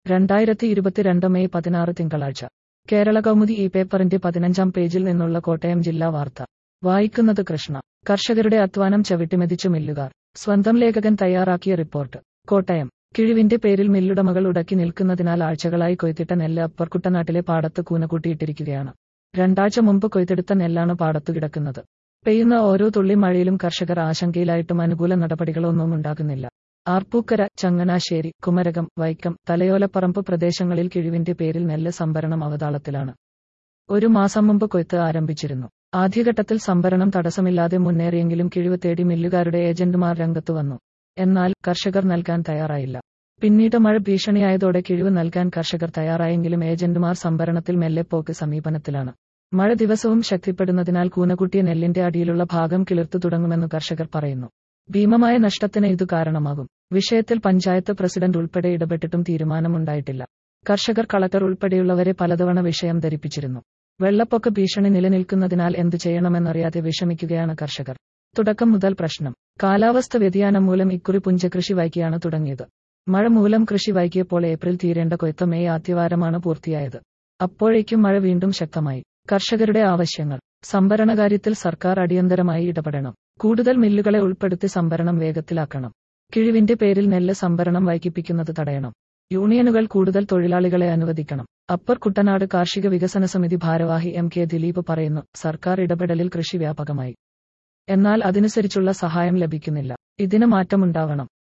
രണ്ടായിരത്തി ഇരുപത്തിരണ്ട് മെയ് പതിനാറ് തിങ്കളാഴ്ച കേരള കൗമുദി ഈ പേപ്പറിന്റെ പതിനഞ്ചാം പേജിൽ നിന്നുള്ള കോട്ടയം ജില്ലാ വാർത്ത വായിക്കുന്നത് കൃഷ്ണ കർഷകരുടെ അധ്വാനം ചവിട്ടിമെതിച്ചു മില്ലുകാർ സ്വന്തം ലേഖകൻ തയ്യാറാക്കിയ റിപ്പോർട്ട് കോട്ടയം കിഴിവിന്റെ പേരിൽ മില്ലുടമകൾ ഉടക്കി നിൽക്കുന്നതിനാൽ ആഴ്ചകളായി കൊയ്ത്തിട്ട നെല്ല് അപ്പർക്കുട്ടനാട്ടിലെ പാടത്ത് കൂനകൂട്ടിയിട്ടിരിക്കുകയാണ് രണ്ടാഴ്ച മുമ്പ് കൊയ്തെടുത്ത നെല്ലാണ് പാടത്തു കിടക്കുന്നത് പെയ്യുന്ന ഓരോ തുള്ളി മഴയിലും കർഷകർ ആശങ്കയിലായിട്ടും അനുകൂല നടപടികളൊന്നും ഉണ്ടാകുന്നില്ല ആർപ്പൂക്കര ചങ്ങനാശ്ശേരി കുമരകം വൈക്കം തലയോലപ്പറമ്പ് പ്രദേശങ്ങളിൽ കിഴിവിന്റെ പേരിൽ നെല്ല് സംഭരണം അവതാളത്തിലാണ് ഒരു മാസം മുമ്പ് കൊയ്ത്ത് ആരംഭിച്ചിരുന്നു ആദ്യഘട്ടത്തിൽ സംഭരണം തടസ്സമില്ലാതെ മുന്നേറിയെങ്കിലും കിഴിവ് തേടി മില്ലുകാരുടെ ഏജന്റുമാർ രംഗത്തു വന്നു എന്നാൽ കർഷകർ നൽകാൻ തയ്യാറായില്ല പിന്നീട് മഴ ഭീഷണിയായതോടെ കിഴിവ് നൽകാൻ കർഷകർ തയ്യാറായെങ്കിലും ഏജന്റുമാർ സംഭരണത്തിൽ മെല്ലെപ്പോക്ക് സമീപനത്തിലാണ് മഴ ദിവസവും ശക്തിപ്പെടുന്നതിനാൽ കൂനകുട്ടിയ നെല്ലിന്റെ അടിയിലുള്ള ഭാഗം കിളിർത്തു തുടങ്ങുമെന്ന് കർഷകർ പറയുന്നു ഭീമമായ നഷ്ടത്തിന് ഇതു കാരണമാകും വിഷയത്തിൽ പഞ്ചായത്ത് പ്രസിഡന്റ് ഉൾപ്പെടെ ഇടപെട്ടിട്ടും തീരുമാനമുണ്ടായിട്ടില്ല കർഷകർ കളക്ടർ ഉൾപ്പെടെയുള്ളവരെ പലതവണ വിഷയം ധരിപ്പിച്ചിരുന്നു വെള്ളപ്പൊക്ക ഭീഷണി നിലനിൽക്കുന്നതിനാൽ എന്തു ചെയ്യണമെന്നറിയാതെ വിഷമിക്കുകയാണ് കർഷകർ തുടക്കം മുതൽ പ്രശ്നം കാലാവസ്ഥ വ്യതിയാനം മൂലം ഇക്കുറി പുഞ്ചകൃഷി വൈകിയാണ് തുടങ്ങിയത് മഴ മൂലം കൃഷി വൈകിയപ്പോൾ ഏപ്രിൽ തീരേണ്ട കൊയ്ത്ത് മെയ് ആദ്യവാരമാണ് പൂർത്തിയായത് അപ്പോഴേക്കും മഴ വീണ്ടും ശക്തമായി കർഷകരുടെ ആവശ്യങ്ങൾ സംഭരണ കാര്യത്തിൽ സർക്കാർ അടിയന്തരമായി ഇടപെടണം കൂടുതൽ മില്ലുകളെ ഉൾപ്പെടുത്തി സംഭരണം വേഗത്തിലാക്കണം കിഴിവിന്റെ പേരിൽ നെല്ല് സംഭരണം വൈകിപ്പിക്കുന്നത് തടയണം യൂണിയനുകൾ കൂടുതൽ തൊഴിലാളികളെ അനുവദിക്കണം അപ്പർ കുട്ടനാട് കാർഷിക വികസന സമിതി ഭാരവാഹി എം കെ ദിലീപ് പറയുന്നു സർക്കാർ ഇടപെടലിൽ കൃഷി വ്യാപകമായി എന്നാൽ അതിനനുസരിച്ചുള്ള സഹായം ലഭിക്കുന്നില്ല ഇതിന് മാറ്റമുണ്ടാവണം